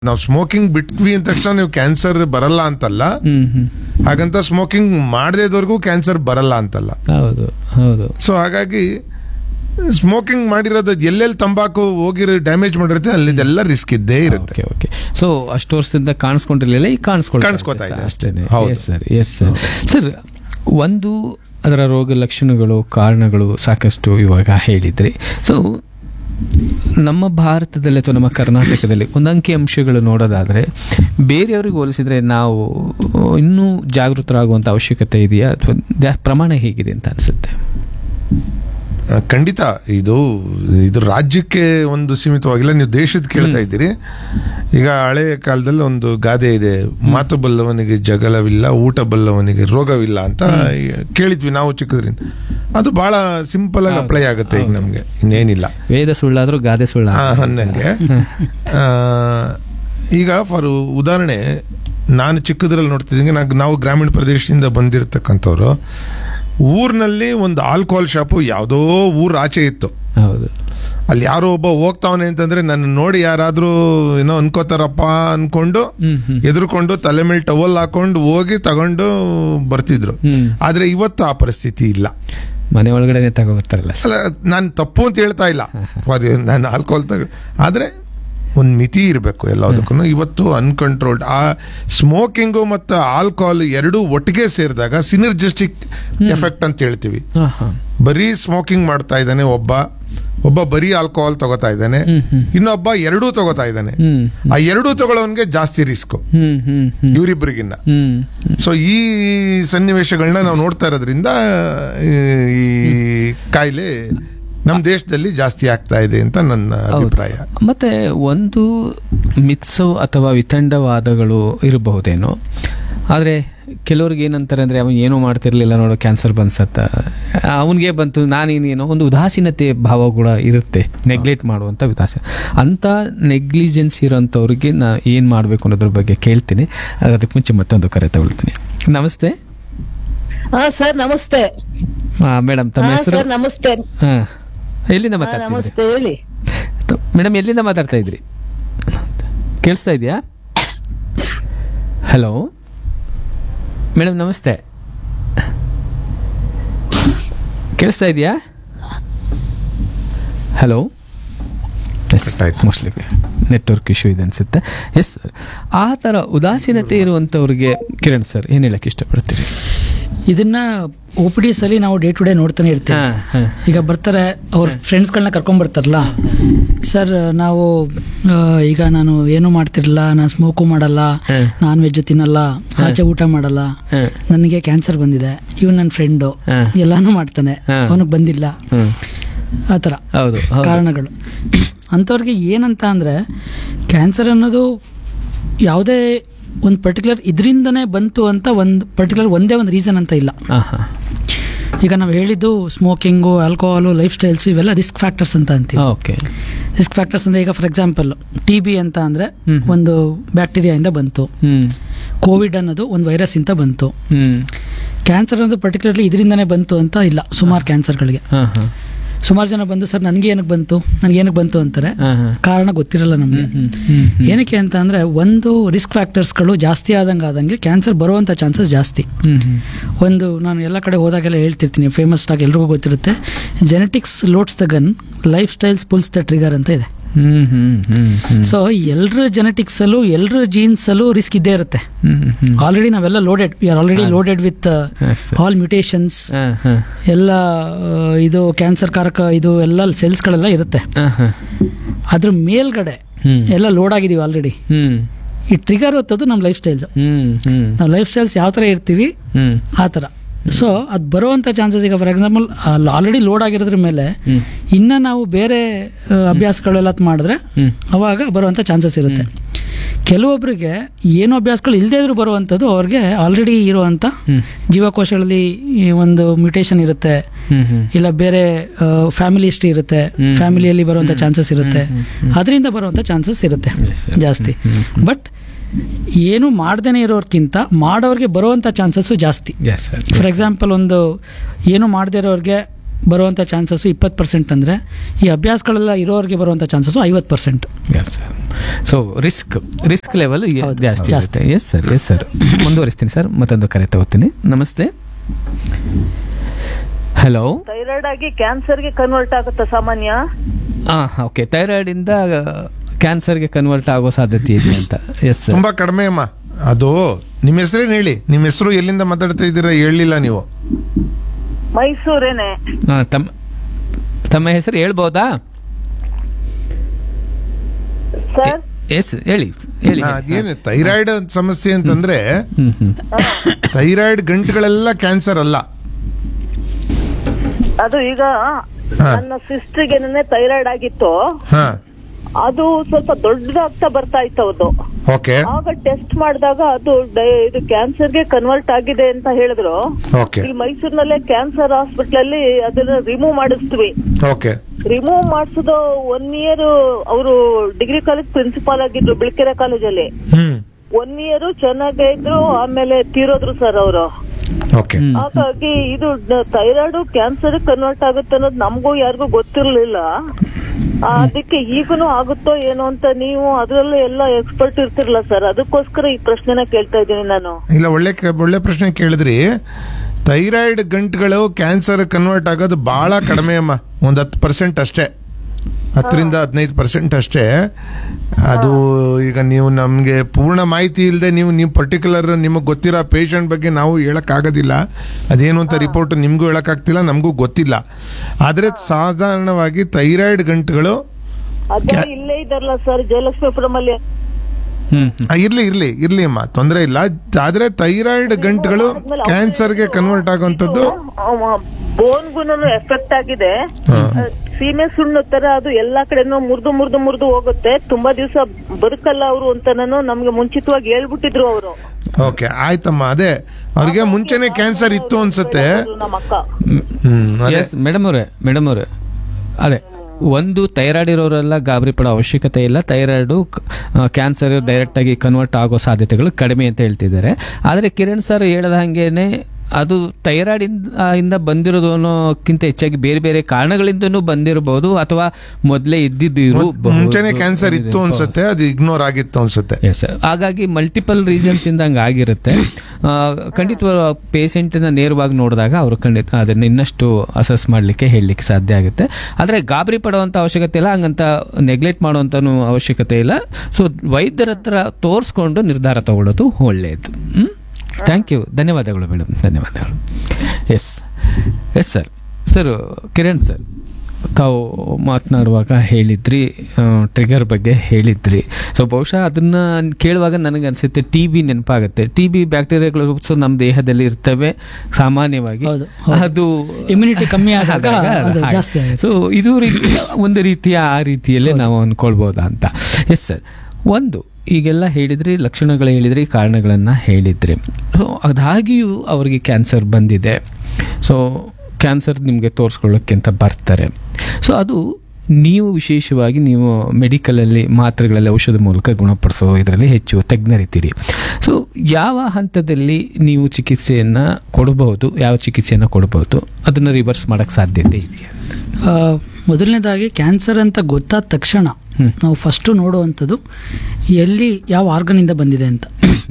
ನಾವು ಸ್ಮೋಕಿಂಗ್ ಬಿಟ್ವಿ ಅಂದ ತಕ್ಷಣ ನೀವು ಕ್ಯಾನ್ಸರ್ ಬರಲ್ಲ ಅಂತಲ್ಲ ಹ್ಮ್ ಹ್ಮ್ ಹಾಗಂತ ಸ್ಮೋಕಿಂಗ್ ಮಾಡದೇದವ್ರಿಗೂ ಕ್ಯಾನ್ಸರ್ ಬರಲ್ಲ ಅಂತಲ್ಲ ಹೌದು ಹೌದು ಸೊ ಹಾಗಾಗಿ ಸ್ಮೋಕಿಂಗ್ ಮಾಡಿರೋದು ಎಲ್ಲೆಲ್ಲಿ ತಂಬಾಕು ಹೋಗಿರೋ ಡ್ಯಾಮೇಜ್ ಮಾಡಿರುತ್ತೆ ಅಲ್ಲಿದೆಲ್ಲ ರಿಸ್ಕ್ ಇದ್ದೇ ಇರುತ್ತೆ ಓಕೆ ಓಕೆ ಸೊ ಅಷ್ಟು ವರ್ಷದಿಂದ ಕಾಣಿಸ್ಕೊಂಡಿರ್ಲಿಲ್ಲ ಈಗ ಕಾಣಿಸ್ಕೊಳ್ತಾ ಕಾಣಿಸ್ಕೊತಾ ಇದೆ ಅಷ್ಟೇ. ಅಷ್ಟೇ ಹೌದು. Yes sir yes sir sir ಒಂದು ಅದರ ರೋಗ ಲಕ್ಷಣಗಳು ಕಾರಣಗಳು ಸಾಕಷ್ಟು ಇವಾಗ ಹೇಳಿದ್ರಿ ಸೊ ನಮ್ಮ ಭಾರತದಲ್ಲಿ ಅಥವಾ ನಮ್ಮ ಕರ್ನಾಟಕದಲ್ಲಿ ಒಂದು ಅಂಕಿ ಅಂಶಗಳು ನೋಡೋದಾದರೆ ಬೇರೆಯವ್ರಿಗೆ ಹೋಲಿಸಿದ್ರೆ ನಾವು ಇನ್ನೂ ಜಾಗೃತರಾಗುವಂಥ ಅವಶ್ಯಕತೆ ಇದೆಯಾ ಅಥವಾ ದ- ಪ್ರಮಾಣ ಹೇಗಿದೆ ಅಂತ ಅನಿಸುತ್ತೆ ಆ, ಖಂಡಿತ ಇದು ಇದು ರಾಜ್ಯಕ್ಕೆ ಒಂದು ಸೀಮಿತವಾಗಿಲ್ಲ ನೀವು ದೇಶದ ಕೇಳ್ತಾ ಇದ್ದೀರಿ ಈಗ ಹಳೆ ಕಾಲದಲ್ಲಿ ಒಂದು ಗಾದೆ ಇದೆ ಮಾತು ಬಲ್ಲವನಿಗೆ ಜಗಳವಿಲ್ಲ ಊಟ ಬಲ್ಲವನಿಗೆ ರೋಗವಿಲ್ಲ ಅಂತ ಕೇಳಿದ್ವಿ ನಾವು ಚಿಕ್ಕದ್ರಿಂದ ಅದು ಬಹಳ ಸಿಂಪಲ್ ಆಗಿ ಅಪ್ಲೈ ಆಗುತ್ತೆ ಈಗ ನಮ್ಗೆ ಇನ್ನೇನಿಲ್ಲ ವೇದ ಸುಳ್ಳಾದರೂ ಗಾದೆ ಸುಳ್ಳ ಆ, ಹಂಗಂಗೆ ಆ, ಈಗ ಫಾರ್ ಉದಾಹರಣೆ ನಾನು ಚಿಕ್ಕದ್ರಲ್ಲಿ ನೋಡ್ತಿದ್ದೀನಿ ನಾಗ್- ನಾವು ಗ್ರಾಮೀಣ ಪ್ರದೇಶದಿಂದ ಬಂದಿರತಕ್ಕಂಥವ್ರು ಊರಿನಲ್ಲಿ ಒಂದು ಆಲ್ಕೋಹಾಲ್ ಶಾಪು ಯಾವುದೋ ಊರ್ ಆಚೆ ಇತ್ತು ಹೌದು ಅಲ್ಲಿ ಯಾರೋ ಒಬ್ಬ ಹೋಗ್ತಾವನೆ ಅಂತಂದ್ರೆ ನನ್ನ ನೋಡಿ ಯಾರಾದ್ರೂ ಏನೋ ಅನ್ಕೋತಾರಪ್ಪ ಅನ್ಕೊಂಡು ಹ್ಮ್ ಹ್ಮ್ ಎದುರ್ಕೊಂಡು ತಲೆ ಮೇಲೆ ಟವಲ್ ಹಾಕೊಂಡು ಹೋಗಿ ತಗೊಂಡು ಬರ್ತಿದ್ರು ಹ್ಮ್ ಆದ್ರೆ ಇವತ್ತು ಆ ಪರಿಸ್ಥಿತಿ ಇಲ್ಲ ಮನೆ ಒಳಗಡೆನೆ ತಗೋಬರ್ತಾರಲ್ಲ ಸರ್ ಅಲ್ಲ ನಾನು ತಪ್ಪು ಅಂತ ಹೇಳ್ತಾ ಇಲ್ಲ ಫಾರ್ ನಾನು ಆಲ್ಕೋಹಾಲ್ ತಗ ಆದ್ರೆ ಒಂದು ಮಿತಿ ಇರಬೇಕು ಎಲ್ಲದಕ್ಕೂ ಇವತ್ತು ಅನ್ಕಂಟ್ರೋಲ್ಡ್ ಆ ಸ್ಮೋಕಿಂಗು ಮತ್ತು ಆಲ್ಕೋಹಾಲ್ ಎರಡೂ ಒಟ್ಟಿಗೆ ಸೇರಿದಾಗ ಸಿನರ್ಜಿಸ್ಟಿಕ್ ಎಫೆಕ್ಟ್ ಅಂತ ಹೇಳ್ತೀವಿ ಹಾಂ ಹಾಂ ಬರೀ ಸ್ಮೋಕಿಂಗ್ ಮಾಡ್ತಾ ಇದ್ದಾನೆ ಒಬ್ಬ ಒಬ್ಬ ಬರೀ ಆಲ್ಕೋಹಾಲ್ ತಗೋತಾ ಇದ್ದಾನೆ ಹ್ಮ್ ಹ್ಮ್ ಇನ್ನೊಬ್ಬ ಎರಡೂ ತಗೋತಾ ಇದ್ದಾನೆ ಹ್ಮ್ ಆ ಎರಡೂ ತಗೊಳ್ಳೋನ್ಗೆ ಜಾಸ್ತಿ ರಿಸ್ಕ್ ಹ್ಮ್ ಹ್ಮ್ ಹ್ಮ್ ಇವರಿಬ್ಬರಿಗಿನ್ನ ಹ್ಮ್ ಸೊ ಈ ಸನ್ನಿವೇಶಗಳನ್ನ ನಾವು ನೋಡ್ತಾ ಇರೋದ್ರಿಂದ ಈ ಕಾಯಿಲೆ ನಮ್ಮ ದೇಶದಲ್ಲಿ ಜಾಸ್ತಿ ಆಗ್ತಾ ಇದೆ ಅಂತ ನನ್ನ ಅಭಿಪ್ರಾಯ ಮತ್ತೆ ಒಂದು ಮಿತ್ಸು ಅಥವಾ ವಿತಂಡವಾದಗಳು ಇರಬಹುದೇನೋ ಆದರೆ ಕೆಲವ್ರಿಗೆ ಏನಂತಾರೆ ಅಂದರೆ ಅವನು ಏನೂ ಮಾಡ್ತಿರ್ಲಿಲ್ಲ ನೋಡೋ ಕ್ಯಾನ್ಸರ್ ಬಂದ್ಸತ್ತ ಅವನಿಗೆ ಬಂತು ನಾನೇನೇನೋ ಒಂದು ಉದಾಸೀನತೆ ಭಾವ ಕೂಡ ಇರುತ್ತೆ ನೆಗ್ಲೆಕ್ಟ್ ಮಾಡುವಂಥ ಉದಾಸೀನ ಅಂಥ ನೆಗ್ಲಿಜೆನ್ಸ್ ಇರೋಂಥವ್ರಿಗೆ ನಾ ಏನು ಮಾಡಬೇಕು ಅನ್ನೋದ್ರ ಬಗ್ಗೆ ಕೇಳ್ತೀನಿ ಅದಕ್ಕೆ ಮುಂಚೆ ಮತ್ತೊಂದು ಕರೆ ತಗೊಳ್ತೀನಿ ನಮಸ್ತೆ ಹಾ ಸರ್ ನಮಸ್ತೆ ಮೇಡಮ್ ತಮ್ಮ ಹಾ ಹೆಸರು ಸರ್ ನಮಸ್ತೆ ಹಾಂ ಎಲ್ಲಿಂದ ಹಾ, ಮಾತಾಡ್ತಿದ್ರಿ ನಮಸ್ತೆ ಹೇಳಿ ಮೇಡಮ್ ಎಲ್ಲಿಂದ ಮಾತಾಡ್ತಾ ಇದ್ರಿ ಕೇಳಿಸ್ತಾ ಇದೆಯಾ ಹಲೋ ಮೇಡಮ್ ನಮಸ್ತೆ ಕೇಳಿಸ್ತಾ ಇದೆಯಾ ಹಲೋ ಎಸ್ ಕಟ್ಟಾಯ್ತು. ಮೋಸ್ಟ್ಲಿ ನೆಟ್ವರ್ಕ್ ಇಶ್ಯೂ ಇದೆ ಅನ್ಸುತ್ತೆ ಎಸ್ ಸರ್ ಆ ಥರ ಉದಾಸೀನತೆ ಇರುವಂಥವ್ರಿಗೆ ಕಿರಣ್ ಸರ್ ಏನು ಹೇಳಕ್ಕೆ ಇಷ್ಟಪಡ್ತೀರಿ ಇದನ್ನ ಒ ಪಿ ಡಿಸ್ ಅಲ್ಲಿ ನಾವು ಡೇ ಟು ಡೇ ನೋಡ್ತಾನೆ ಇರ್ತೀವಿ ಹಾಂ ಹಾಂ ಈಗ ಬರ್ತಾರೆ ಅವ್ರ ಫ್ರೆಂಡ್ಸ್ಗಳನ್ನ ಕರ್ಕೊಂಡ್ ಬರ್ತಾರಲ್ಲ ಸರ್ ನಾವು ಆ, ಈಗ ನಾನು ಏನು ಮಾಡ್ತಿರಲ್ಲ ನಾನು ಸ್ಮೋಕು ಮಾಡಲ್ಲ ಹ್ಮ್. ನಾನ್ ವೆಜ್ ತಿನ್ನಲ್ಲ ಆಚೆ ಊಟ ಮಾಡಲ್ಲ ಹಾಂ ನನಗೆ ಕ್ಯಾನ್ಸರ್ ಬಂದಿದೆ ಇವ್ ನನ್ನ ಫ್ರೆಂಡು ಹ್ಮ್. ಎಲ್ಲಾನು ಮಾಡ್ತಾನೆ ಹ್ಮ್. ಅವನಿಗೆ ಬಂದಿಲ್ಲ ಹ್ಞೂ ಆ ಥರ ಹೌದು ಹೌದು ಕಾರಣಗಳು ಅಂಥವ್ರಿಗೆ ಏನಂತ ಅಂದರೆ ಕ್ಯಾನ್ಸರ್ ಅನ್ನೋದು ಯಾವುದೇ ಒಂದು ಪರ್ಟಿಕ್ಯುಲರ್ ಇದರಿಂದನೇ ಬಂತು ಅಂತ ಒಂದು ಪರ್ಟಿಕ್ಯುಲರ್ ಒಂದೇ ಒಂದು ರೀಸನ್ ಅಂತ ಇಲ್ಲ ಹಾಂ ಹಾಂ ಈಗ ನಾವು ಹೇಳಿದ್ದು ಸ್ಮೋಕಿಂಗು ಆಲ್ಕೋಹಾಲು ಲೈಫ್ ಸ್ಟೈಲ್ಸ್ ಇವೆಲ್ಲ ರಿಸ್ಕ್ ಫ್ಯಾಕ್ಟರ್ಸ್ ಅಂತ ಅಂತೀವಿ ಓಕೆ ರಿಸ್ಕ್ ಫ್ಯಾಕ್ಟರ್ಸ್ ಅಂದರೆ ಈಗ ಫಾರ್ ಎಕ್ಸಾಂಪಲ್ ಟಿ ಬಿ ಅಂತ ಅಂದರೆ ಹ್ಮ್. ಒಂದು ಬ್ಯಾಕ್ಟೀರಿಯಾಯಿಂದ ಬಂತು ಹ್ಞೂ ಕೋವಿಡ್ ಅನ್ನೋದು ಒಂದು ವೈರಸ್ ಇಂದ ಬಂತು ಹ್ಞೂ ಕ್ಯಾನ್ಸರ್ ಅನ್ನೋದು ಪರ್ಟಿಕ್ಯುಲರ್ಲಿ ಇದರಿಂದನೇ ಬಂತು ಅಂತ ಇಲ್ಲ ಸುಮಾರು ಕ್ಯಾನ್ಸರ್ಗಳಿಗೆ ಹಾಂ ಹಾಂ ಸುಮಾರು ಜನ ಬಂದು ಸರ್ ನನಗೆ ಏನಕ್ಕೆ ಬಂತು ನನಗೆ ಏನಕ್ಕೆ ಬಂತು ಅಂತಾರೆ ಹಾಂ ಹಾಂ ಕಾರಣ ಗೊತ್ತಿರಲ್ಲ ನಮಗೆ ಹ್ಮ್ ಹ್ಮ್ ಏನಕ್ಕೆ ಅಂತ ಅಂದ್ರೆ ಒಂದು ರಿಸ್ಕ್ ಫ್ಯಾಕ್ಟರ್ಸ್ಗಳು ಜಾಸ್ತಿ ಆದಂಗೆ ಆದಂಗೆ ಕ್ಯಾನ್ಸರ್ ಬರುವಂಥ ಚಾನ್ಸಸ್ ಜಾಸ್ತಿ ಹ್ಮ್ ಹ್ಮ್ ಒಂದು ನಾನು ಎಲ್ಲ ಕಡೆ ಹೋದಾಗೆಲ್ಲ ಹೇಳ್ತಿರ್ತೀನಿ ಫೇಮಸ್ ಆಗಿ ಎಲ್ರಿಗೂ ಗೊತ್ತಿರುತ್ತೆ genetics loads the gun lifestyles pulls the trigger ಅಂತ ಇದೆ ಹ್ಮ್ ಹ್ಮ್ ಹ್ಮ್ ಹ್ಮ್ ಸೊ ಎಲ್ಲರ ಜೆನೆಟಿಕ್ಸ್ ಅಲ್ಲೂ ಎಲ್ಲರ ಜೀನ್ಸ್ ಅಲ್ಲೂ ರಿಸ್ಕ್ ಇದ್ದೇ ಇರುತ್ತೆ ಹ್ಮ್ ಹ್ಮ್ ಆಲ್ರೆಡಿ ನಾವೆಲ್ಲ loaded we are already loaded with Yes, sir. All mutations ಹಾ, ಹಾ. ಎಲ್ಲ ಆ, ಇದು ಕ್ಯಾನ್ಸರ್ ಕಾರಕ ಇದು ಎಲ್ಲ ಸೆಲ್ಸ್ಗಳೆಲ್ಲ ಇರುತ್ತೆ ಹಾ, ಹಾ. ಅದ್ರ ಮೇಲ್ಗಡೆ ಹ್ಮ್ ಎಲ್ಲ ಲೋಡ್ ಆಗಿದೀವಿ ಆಲ್ರೆಡಿ ಹ್ಮ್ ಈ ಟ್ರಿಗರ್ ಹೊತ್ತದು ನಮ್ಮ ಲೈಫ್ ಸ್ಟೈಲ್ಸ್ ಹ್ಮ್ ಹ್ಮ್ ನಾವು ಲೈಫ್ ಸ್ಟೈಲ್ಸ್ ಯಾವ ಥರ ಇರ್ತೀವಿ ಹ್ಮ್ ಆ ಥರ ಸೊ ಅದು ಬರುವಂಥ ಚಾನ್ಸಸ್ ಈಗ ಫಾರ್ ಎಕ್ಸಾಂಪಲ್ ಆಲ್ರೆಡಿ ಲೋಡ್ ಆಗಿರೋದ್ರ ಮೇಲೆ ಹ್ಮ್. ಇನ್ನು ನಾವು ಬೇರೆ ಆ, ಅಭ್ಯಾಸಗಳೆಲ್ಲ ಮಾಡಿದ್ರೆ ಹ್ಮ್. ಅವಾಗ ಬರುವಂಥ ಚಾನ್ಸಸ್ ಇರುತ್ತೆ ಕೆಲವೊಬ್ಬರಿಗೆ ಏನು ಅಭ್ಯಾಸಗಳು ಇಲ್ಲದೇ ಇದ್ರೂ ಬರುವಂಥದ್ದು ಅವ್ರಿಗೆ ಆಲ್ರೆಡಿ ಇರುವಂಥ ಹ್ಮ್. ಜೀವಕೋಶಗಳಲ್ಲಿ ಈ ಒಂದು ಮ್ಯೂಟೇಷನ್ ಇರುತ್ತೆ ಹ್ಮ್ ಹ್ಮ್ ಇಲ್ಲ ಬೇರೆ ಫ್ಯಾಮಿಲಿ ಹಿಸ್ಟ್ರಿ ಇರುತ್ತೆ ಹ್ಮ್. ಫ್ಯಾಮಿಲಿಯಲ್ಲಿ ಬರುವಂಥ ಚಾನ್ಸಸ್ ಇರುತ್ತೆ ಅದರಿಂದ ಬರುವಂಥ ಚಾನ್ಸಸ್ ಇರುತ್ತೆ ಜಾಸ್ತಿ ಬಟ್ ಏನು ಮಾಡ್ದೇನೆ ಇರೋರ್ಕಿಂತ ಮಾಡೋರ್ಗೆ ಬರುವಂಥ ಚಾನ್ಸಸ್ಸು ಜಾಸ್ತಿ Yes, sir. ಫಾರ್ ಎಕ್ಸಾಂಪಲ್ ಒಂದು ಏನು ಮಾಡದೇ ಇರೋರಿಗೆ ಬರುವಂಥ ಚಾನ್ಸಸ್ಸು ಇಪ್ಪತ್ತು ಪರ್ಸೆಂಟ್ ಅಂದರೆ ಈ ಅಭ್ಯಾಸಗಳೆಲ್ಲ ಇರೋರಿಗೆ ಬರುವಂಥ ಚಾನ್ಸಸ್ಸು ಐವತ್ತು percent Yes, sir. So risk risk level ಹೌದು, ಜಾಸ್ತಿ ಜಾಸ್ತಿ. ಜಾಸ್ತಿ ಎಸ್ ಸರ್ ಎಸ್ ಸರ್ ಮುಂದುವರಿಸ್ತೀನಿ ಸರ್ ಮತ್ತೊಂದು ಕರೆ ತಗೋತೀನಿ ನಮಸ್ತೆ ಹಲೋ ಥೈರಾಯ್ಡ್ ಆಗಿ ಕ್ಯಾನ್ಸರ್ಗೆ ಕನ್ವರ್ಟ್ ಆಗುತ್ತೆ ಸಾಮಾನ್ಯ ಹಾಂ ಓಕೆ ಥೈರಾಯ್ಡಿಂದ ಕ್ಯಾನ್ಸರ್ಗೆ ಕನ್ವರ್ಟ್ ಆಗೋ ಸಾಧ್ಯತೆ ಇದೆ ಅಂತ ಎಸ್ ಸರ್ ತುಂಬಾ ಕಡಿಮೆ ಅಮ್ಮ ಅದು ನಿಮ್ಮ ಹೆಸರೇನು ಹೇಳಿ ನಿಮ್ಮ ಹೆಸರು ಎಲ್ಲಿಂದ ಮಾತಾಡ್ತಾ ಇದ್ದೀರಾ ಹೇಳಿಲ್ಲ ನೀವು ಮೈಸೂರೇನೆ ಹಾಂ ತಮ್ಮ ತಮ್ಮ ಹೆಸರು ಹೇಳ್ಬೋದಾ ಸರ್ ಎಸ್ ಹೇಳಿ ಹೇಳಿ ಹಾ, ಅದೇನು ಥೈರಾಯ್ಡ್ ಸಮಸ್ಯೆ ಅಂತಂದ್ರೆ ಹ್ಮ್ ಹ್ಮ್ ಥೈರಾಯ್ಡ್ ಗಂಟುಗಳೆಲ್ಲ ಕ್ಯಾನ್ಸರ್ ಅಲ್ಲ ಅದು ಈಗ ನನ್ನ ಸಿಸ್ಟರ್ಗೆ ಥೈರಾಯ್ಡ್ ಆಗಿತ್ತು ಹಾ ಅದು ಸ್ವಲ್ಪ ದೊಡ್ಡದಾಗ್ತಾ ಬರ್ತಾ ಇತ್ತು ಅದು ಓಕೆ ಆಗ ಟೆಸ್ಟ್ ಮಾಡಿದಾಗ ಅದು ಡೈ- ಇದು ಕ್ಯಾನ್ಸರ್ಗೆ ಕನ್ವರ್ಟ್ ಆಗಿದೆ ಅಂತ ಹೇಳಿದ್ರು ಓಕೆ ಇಲ್ಲಿ ಮೈಸೂರಿನಲ್ಲೇ ಕ್ಯಾನ್ಸರ್ ಹಾಸ್ಪಿಟಲ್ ಅಲ್ಲಿ ಅದನ್ನ ರಿಮೂವ್ ಮಾಡಿಸ್ತೀವಿ ಓಕೆ ರಿಮೂವ್ ಮಾಡಿಸಿದ ಒನ್ ಇಯರ್ ಅವರು ಡಿಗ್ರಿ ಕಾಲೇಜ್ ಪ್ರಿನ್ಸಿಪಾಲ್ ಆಗಿದ್ರು ಬಿಳ್ಕೆರೆ ಕಾಲೇಜಲ್ಲಿ ಹ್ಮ್ ಒನ್ ಇಯರ್ ಚೆನ್ನಾಗೇ ಇದ್ರು ಆಮೇಲೆ ತೀರೋದ್ರು ಸರ್ ಅವರು ಓಕೆ ಹ್ಮ್. ಹಾಗಾಗಿ ಇದು ಥೈರಾಯ್ಡ್ ಕ್ಯಾನ್ಸರ್ ಕನ್ವರ್ಟ್ ಆಗುತ್ತೆ ಅನ್ನೋದು ನಮಗೂ ಯಾರಿಗೂ ಗೊತ್ತಿರ್ಲಿಲ್ಲ ಆ, ಅದಕ್ಕೆ ಈಗನು ಆಗುತ್ತೋ ಏನೋ ಅಂತ ನೀವು ಅದ್ರಲ್ಲೂ ಎಲ್ಲ ಎಕ್ಸ್ಪರ್ಟ್ ಇರ್ತಿರ್ಲ ಸರ್ ಅದಕ್ಕೋಸ್ಕರ ಈ ಪ್ರಶ್ನೆನ ಕೇಳ್ತಾ ಇದ್ದೀನಿ ನಾನು ಇಲ್ಲ ಒಳ್ಳೆ ಕ- ಒಳ್ಳೆ ಪ್ರಶ್ನೆ ಕೇಳಿದ್ರಿ ಥೈರಾಯ್ಡ್ ಗಂಟುಗಳು ಕ್ಯಾನ್ಸರ್ ಕನ್ವರ್ಟ್ ಆಗೋದು ಬಹಳ ಕಡಿಮೆ ಅಮ್ಮ ಒಂದು ಹತ್ತು ಪರ್ಸೆಂಟ್ ಅಷ್ಟೇ ಹತ್ತರಿಂದ ಹದಿನೈದು ಪರ್ಸೆಂಟ್ ಅಷ್ಟೇ ಅದು ಈಗ ನೀವು ನಮಗೆ ಪೂರ್ಣ ಮಾಹಿತಿ ಇಲ್ಲದೆ ನೀವು ನೀವು ಪರ್ಟಿಕ್ಯುಲರ್ ನಿಮಗೆ ಗೊತ್ತಿರೋ ಪೇಷಂಟ್ ಬಗ್ಗೆ ನಾವು ಹೇಳೋಕ್ಕಾಗೋದಿಲ್ಲ ಅದೇನು ಅಂತ ರಿಪೋರ್ಟ್ ನಿಮಗೂ ಹೇಳೋಕ್ಕಾಗ್ತಿಲ್ಲ ನಮಗೂ ಗೊತ್ತಿಲ್ಲ ಆದರೆ ಸಾಧಾರಣವಾಗಿ ಥೈರಾಯ್ಡ್ ಗಂಟುಗಳು ಅದೇ ಇಲ್ಲೇ ಇದಾರಲ್ಲ ಸರ್ ಜಯಲಕ್ಷ್ಮೀಪುರಂ ಅಲ್ಲಿ ಹ್ಮ್ ಹ್ಮ್ ಆ, ಇರ್ಲಿ ಇರ್ಲಿ ಇರ್ಲಿ ಅಮ್ಮ ತೊಂದರೆ ಇಲ್ಲ ಆದ್ರೆ ಥೈರಾಯ್ಡ್ ಗಂಟುಗಳು ಕ್ಯಾನ್ಸರ್ಗೆ ಕನ್ವರ್ಟ್ ಆಗುವಂಥದ್ದು ಬೋನ್ಗುನು ಎಫೆಕ್ಟ್ ಆಗಿದೆ ಹಾ. ಆ, ಸೀಮೆ ಸುಣ್ಣು ತರ ಅದು ಎಲ್ಲಾ ಕಡೆನೂ ಮುರಿದು ಮುರಿದು ಮುರಿದು ಹೋಗುತ್ತೆ ತುಂಬಾ ದಿವಸ ಬದುಕಲ್ಲ ಅವರು ಅಂತ ನಮ್ಗೆ ಮುಂಚಿತವಾಗಿ ಹೇಳ್ಬಿಟ್ಟಿದ್ರು ಅವರು ಓಕೆ ಆಯ್ತಮ್ಮ ಅದೇ ಅವ್ರಿಗೆ ಮುಂಚೆನೆ ಕ್ಯಾನ್ಸರ್ ಇತ್ತು ಅನ್ಸುತ್ತೆ ನಮ್ಮ ಅಕ್ಕ ಹ್ಮ್ ಅದೇ ಎಸ್ ಮೇಡಮ್ ಅವರೇ ಮೇಡಮ್ ಅವರೇ ಅದೇ ಒಂದು ಥೈರಾಯ್ಡ್ ಇರೋರೆಲ್ಲ ಗಾಬರಿ ಪಡೋ ಅವಶ್ಯಕತೆ ಇಲ್ಲ ಥೈರಾಯ್ಡು ಕ್ಯಾನ್ಸರ್ ಡೈರೆಕ್ಟ್ ಆಗಿ ಕನ್ವರ್ಟ್ ಆಗೋ ಸಾಧ್ಯತೆಗಳು ಕಡಿಮೆ ಅಂತ ಹೇಳ್ತಿದ್ದಾರೆ ಆದರೆ ಕಿರಣ್ ಸರ್ ಹೇಳದ ಹಾಗೇನೆ ಅದು ಥೈರಾಯ್ಡ್ ಇಂದ ಬಂದಿರೋದು ಅನ್ನೋಕ್ಕಿಂತ ಹೆಚ್ಚಾಗಿ ಬೇರೆ ಬೇರೆ ಕಾರಣಗಳಿಂದನೂ ಬಂದಿರಬಹುದು ಅಥವಾ ಮೊದಲೇ ಇದ್ದಿದ್ದು ಇರಬಹುದು. ಮುಂಚೆನೆ ಕ್ಯಾನ್ಸರ್ ಇತ್ತು ಅನ್ಸುತ್ತೆ ಅದು ಇಗ್ನೋರ್ ಆಗಿತ್ತು ಅನ್ಸುತ್ತೆ ಎಸ್ ಸರ್ ಹಾಗಾಗಿ ಮಲ್ಟಿಪಲ್ ರೀಸನ್ಸ್ ಇಂದ ಹಂಗೆ ಆಗಿರುತ್ತೆ ಆ, ಖಂಡಿತವಾಗಿ ಪೇಷಂಟ್ನ ನೇರವಾಗಿ ನೋಡಿದಾಗ ಅವರು ಖಂಡಿತ ಅದನ್ನ ಇನ್ನಷ್ಟು ಅಸೆಸ್ ಮಾಡಲಿಕ್ಕೆ ಹೇಳಲಿಕ್ಕೆ ಸಾಧ್ಯ ಆಗುತ್ತೆ ಆದರೆ ಗಾಬರಿ ಪಡುವಂಥ ಅವಶ್ಯಕತೆ ಇಲ್ಲ ಹಂಗಂತ ನೆಗ್ಲೆಕ್ಟ್ ಮಾಡುವಂಥ ಅವಶ್ಯಕತೆ ಇಲ್ಲ ಸೊ ವೈದ್ಯರ ಹತ್ರ ತೋರಿಸ್ಕೊಂಡು ನಿರ್ಧಾರ ತಗೊಳ್ಳೋದು ಒಳ್ಳೆಯದು ಥ್ಯಾಂಕ್ ಯು ಧನ್ಯವಾದಗಳು ಮೇಡಮ್ ಧನ್ಯವಾದಗಳು yes yes sir sir Kiran sir ತಾವು ಮಾತನಾಡುವಾಗ ಹೇಳಿದ್ರಿ ಟ್ರಿಗರ್ ಬಗ್ಗೆ ಹೇಳಿದ್ರಿ ಸೊ ಬಹುಶಃ ಅದನ್ನ ಕೇಳುವಾಗ ನನಗೆ ಅನಿಸುತ್ತೆ ಟಿ ಬಿ ನೆನಪಾಗುತ್ತೆ ಟಿ ಬಿ ಬ್ಯಾಕ್ಟೀರಿಯಾಗಳು ಸೊ ನಮ್ಮ ದೇಹದಲ್ಲಿ ಇರ್ತವೆ ಸಾಮಾನ್ಯವಾಗಿ ಹೌದು, ಹೌದು. ಅದು Immunity ಕಮ್ಮಿ ಆದಾಗ ಅದು ಹಾಗೆ. ಜಾಸ್ತಿ ಆಗುತ್ತೆ. ಸೊ ಇದು ರೀತಿ ಒಂದು ರೀತಿಯ ಆ ರೀತಿಯಲ್ಲೇ ನಾವು ಅಂದ್ಕೊಳ್ಬೋದಾ ಅಂತ ಎಸ್ ಸರ್ ಒಂದು ಈಗೆಲ್ಲ ಹೇಳಿದ್ರಿ ಲಕ್ಷಣಗಳು ಹೇಳಿದ್ರಿ ಕಾರಣಗಳನ್ನು ಹೇಳಿದ್ರಿ ಸೊ ಅದಾಗಿಯೂ ಅವರಿಗೆ ಕ್ಯಾನ್ಸರ್ ಬಂದಿದೆ ಸೊ ಕ್ಯಾನ್ಸರ್ ನಿಮಗೆ ತೋರಿಸ್ಕೊಳ್ಳೋಕ್ಕೆ ಅಂತ ಬರ್ತಾರೆ ಸೊ ಅದು ನೀವು ವಿಶೇಷವಾಗಿ ನೀವು ಮೆಡಿಕಲಲ್ಲಿ ಮಾತ್ರೆಗಳಲ್ಲಿ ಔಷಧ ಮೂಲಕ ಗುಣಪಡಿಸೋ ಇದರಲ್ಲಿ ಹೆಚ್ಚು ತಜ್ಞರಿದ್ದೀರಿ ಸೊ ಯಾವ ಹಂತದಲ್ಲಿ ನೀವು ಚಿಕಿತ್ಸೆಯನ್ನು ಕೊಡಬಹುದು ಯಾವ ಚಿಕಿತ್ಸೆಯನ್ನು ಕೊಡಬಹುದು ಅದನ್ನು ರಿವರ್ಸ್ ಮಾಡೋಕ್ಕೆ ಸಾಧ್ಯತೆ ಇದೆಯಾ ಆ, ಮೊದಲನೇದಾಗಿ ಕ್ಯಾನ್ಸರ್ ಅಂತ ಗೊತ್ತಾದ ತಕ್ಷಣ ಹ್ಮ್. ನಾವು ಫಸ್ಟು ನೋಡುವಂಥದ್ದು ಎಲ್ಲಿ ಯಾವ ಆರ್ಗನಿಂದ ಬಂದಿದೆ ಅಂತ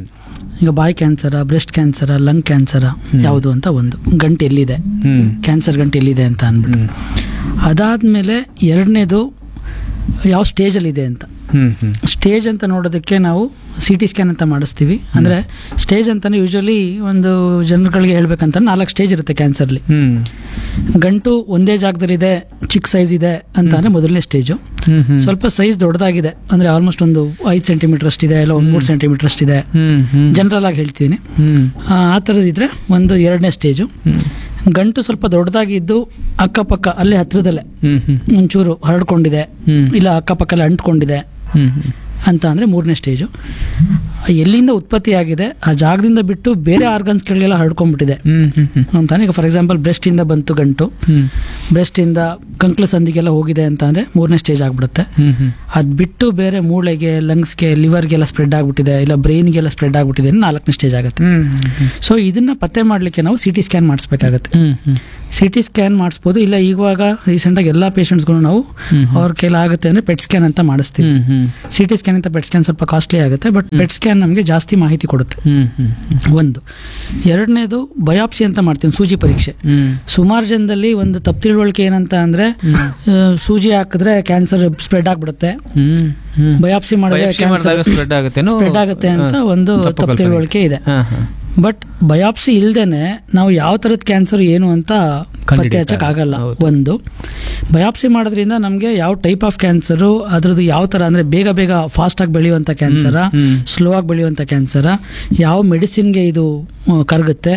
ಈಗ ಬಾಯಿ ಕ್ಯಾನ್ಸರ ಬ್ರೆಸ್ಟ್ ಕ್ಯಾನ್ಸರ ಲಂಗ್ ಕ್ಯಾನ್ಸರ ಯಾವುದು ಅಂತ ಒಂದು ಗಂಟು ಎಲ್ಲಿದೆ ಹ್ಮ್ ಕ್ಯಾನ್ಸರ್ ಗಂಟು ಎಲ್ಲಿದೆ ಅಂತ ಅಂದ್ಬಿಟ್ಟು ಅದಾದಮೇಲೆ ಎರಡನೇದು ಯಾವ ಸ್ಟೇಜಲ್ಲಿದೆ ಅಂತ ಹ್ಮ್ ಹ್ಮ್ ಸ್ಟೇಜ್ ಅಂತ ನೋಡೋದಕ್ಕೆ ನಾವು ಸಿ ಟಿ ಸ್ಕ್ಯಾನ್ ಅಂತ ಮಾಡಿಸ್ತೀವಿ ಅಂದರೆ ಸ್ಟೇಜ್ ಅಂತಾನೆ ಯೂಶಲಿ ಒಂದು ಜನರುಗಳಿಗೆ ಹೇಳ್ಬೇಕಂತ ನಾಲ್ಕು ಸ್ಟೇಜ್ ಇರುತ್ತೆ ಕ್ಯಾನ್ಸರ್ಲಿ ಹ್ಮ್ ಗಂಟು ಒಂದೇ ಜಾಗದಲ್ಲಿದೆ ಚಿಕ್ಕ ಸೈಜ್ ಇದೆ ಅಂತ ಅಂದ್ರೆ ಮೊದಲನೇ ಸ್ಟೇಜು ಹ್ಮ್ ಹ್ಮ್ ಸ್ವಲ್ಪ ಸೈಜ್ ದೊಡ್ಡದಾಗಿದೆ ಅಂದ್ರೆ ಆಲ್ಮೋಸ್ಟ್ ಒಂದು ಐದು ಸೆಂಟಿಮೀಟರ್ ಅಷ್ಟಿದೆ ಇಲ್ಲ ಒಂದು ಮೂರು ಸೆಂಟಿಮೀಟರ್ ಅಷ್ಟಿದೆ ಹ್ಮ್ ಹ್ಮ್ ಜನರಲ್ ಆಗಿ ಹೇಳ್ತೀನಿ ಹ್ಮ್ ಆ ಆ ಥರದಿದ್ರೆ ಒಂದು ಎರಡನೇ ಸ್ಟೇಜು ಗಂಟು ಸ್ವಲ್ಪ ದೊಡ್ಡದಾಗಿದ್ದು ಅಕ್ಕಪಕ್ಕ ಅಲ್ಲೇ ಹತ್ರದಲ್ಲೇ ಹ್ಮ್ ಹ್ಮ್ ಒಂಚೂರು ಹರಡ್ಕೊಂಡಿದೆ ಹ್ಮ್ ಇಲ್ಲ ಅಕ್ಕಪಕ್ಕಲ್ಲೇ ಅಂಟ್ಕೊಂಡಿದೆ ಹ್ಮ್ ಹ್ಮ್ ಅಂತ ಅಂದರೆ ಮೂರನೇ ಸ್ಟೇಜು ಎಲ್ಲಿಂದ ಉತ್ಪತ್ತಿ ಆಗಿದೆ ಆ ಜಾಗದಿಂದ ಬಿಟ್ಟು ಬೇರೆ ಆರ್ಗನ್ಸ್ಗಳಿಗೆಲ್ಲ ಹರಡ್ಕೊಂಡ್ಬಿಟ್ಟಿದೆ ಹ್ಮ್ ಹ್ಮ್ ಹ್ಮ್ ಅಂತಾನೆ ಈಗ ಫಾರ್ ಎಕ್ಸಾಂಪಲ್ ಬ್ರೆಸ್ಟ್ ಇಂದ ಬಂತು ಗಂಟು ಹ್ಮ್ ಬ್ರೆಸ್ಟ್ ಇಂದ ಕಂಕ್ಲ ಸಂದಿಗೆಲ್ಲ ಹೋಗಿದೆ ಅಂತ ಅಂದ್ರೆ ಮೂರನೇ ಸ್ಟೇಜ್ ಆಗ್ಬಿಡುತ್ತೆ ಹ್ಮ್ ಹ್ಮ್ ಅದ್ ಬಿಟ್ಟು ಬೇರೆ ಮೂಳೆಗೆ ಲಂಗ್ಸ್ಗೆ ಲಿವರ್ಗೆಲ್ಲ ಸ್ಪ್ರೆಡ್ ಆಗ್ಬಿಟ್ಟಿದೆ ಇಲ್ಲ ಬ್ರೈನ್ಗೆಲ್ಲ ಸ್ಪ್ರೆಡ್ ಆಗ್ಬಿಟ್ಟಿದೆ ಅಂದ್ರೆ ನಾಲ್ಕನೇ ಸ್ಟೇಜ್ ಆಗುತ್ತೆ ಹ್ಮ್ ಹ್ಮ್ ಸೊ ಇದನ್ನ ಪತ್ತೆ ಮಾಡ್ಲಿಕ್ಕೆ ನಾವು ಸಿ ಟಿ ಸ್ಕ್ಯಾನ್ ಮಾಡಿಸ್ಬೇಕಾಗತ್ತೆ ಹ್ಮ್ ಹ್ಮ್ ಸಿ ಟಿ ಸ್ಕ್ಯಾನ್ ಮಾಡಿಸ್ಬೋದು ಇಲ್ಲ ಇವಾಗ ರೀಸೆಂಟಾಗಿ ಎಲ್ಲ ಪೇಷಂಟ್ಸ್ಗೂ ನಾವು ಹ್ಮ್. ಅವ್ರ ಕೈಲಿ ಆಗುತ್ತೆ ಅಂದ್ರೆ ಪೆಟ್ ಸ್ಕ್ಯಾನ್ ಅಂತ ಮಾಡಿಸ್ತೀವಿ ಹ್ಮ್ ಹ್ಮ್ ಸಿ ಟಿ ಸ್ಕ್ಯಾನ್ ಅಂತ ಪೆಟ್ ಸ್ಕ್ಯಾನ್ ಸ್ವಲ್ಪ ಕಾಸ್ಟ್ಲಿ ಆಗುತ್ತೆ ಬಟ್ ಪೆಟ್ ಸ್ಕ್ಯಾನ್ ನಮಗೆ ಜಾಸ್ತಿ ಮಾಹಿತಿ ಕೊಡುತ್ತೆ ಹ್ಮ್ ಹ್ಮ್ ಒಂದು ಎರಡನೇದು ಬಯಾಪ್ಸಿ ಅಂತ ಮಾಡ್ತೀವಿ ಸೂಜಿ ಪರೀಕ್ಷೆ ಹ್ಮ್ ಸುಮಾರು ಜನದಲ್ಲಿ ಒಂದು ತಪ್ಪು ತಿಳುವಳಿಕೆ ಏನಂತ ಅಂದ್ರೆ ಆ, ಸೂಜಿ ಹಾಕಿದ್ರೆ ಕ್ಯಾನ್ಸರ್ ಸ್ಪ್ರೆಡ್ ಆಗ್ಬಿಡುತ್ತೆ ಹ್ಮ್ ಹ್ಮ್ ಬಯಾಪ್ಸಿ ಮಾಡಿದ್ರೆ ಬಯಾಪ್ಸಿ ಮಾಡಿದಾಗ ಸ್ಪ್ರೆಡ್ ಆಗುತ್ತೇನೋ ಸ್ಪ್ರೆಡ್ ಆಗುತ್ತೆ ಅಂತ ಒಂದು ತಪ್ಪು ತಪ್ಪು ಕಲ್ಪನೆ. ತಿಳುವಳಿಕೆ ಇದೆ ಹಾ ಹಾ ಬಟ್ ಬಯಾಪ್ಸಿ ಇಲ್ದೇನೆ ನಾವು ಯಾವ ತರದ ಕ್ಯಾನ್ಸರ್ ಏನು ಅಂತ ಪತ್ತೆ ಕಂಡುಹಿಡಿತಾರೆ. ಹಚ್ಚಕ್ ಆಗಲ್ಲ ಹೌದು. ಒಂದು ಬಯಾಪ್ಸಿ ಮಾಡೋದ್ರಿಂದ ನಮಗೆ ಯಾವ ಟೈಪ್ ಆಫ್ ಕ್ಯಾನ್ಸರು ಅದ್ರದ್ದು ಯಾವ ತರ ಅಂದ್ರೆ ಬೇಗ ಬೇಗ ಫಾಸ್ಟ್ ಆಗಿ ಬೆಳೆಯುವಂತ ಕ್ಯಾನ್ಸರ ಹ್ಮ್. ಸ್ಲೋ ಆಗಿ ಬೆಳೆಯುವಂತ ಕ್ಯಾನ್ಸರ ಯಾವ ಮೆಡಿಸಿನ್ಗೆ ಇದು ಆ, ಕರಗುತ್ತೆ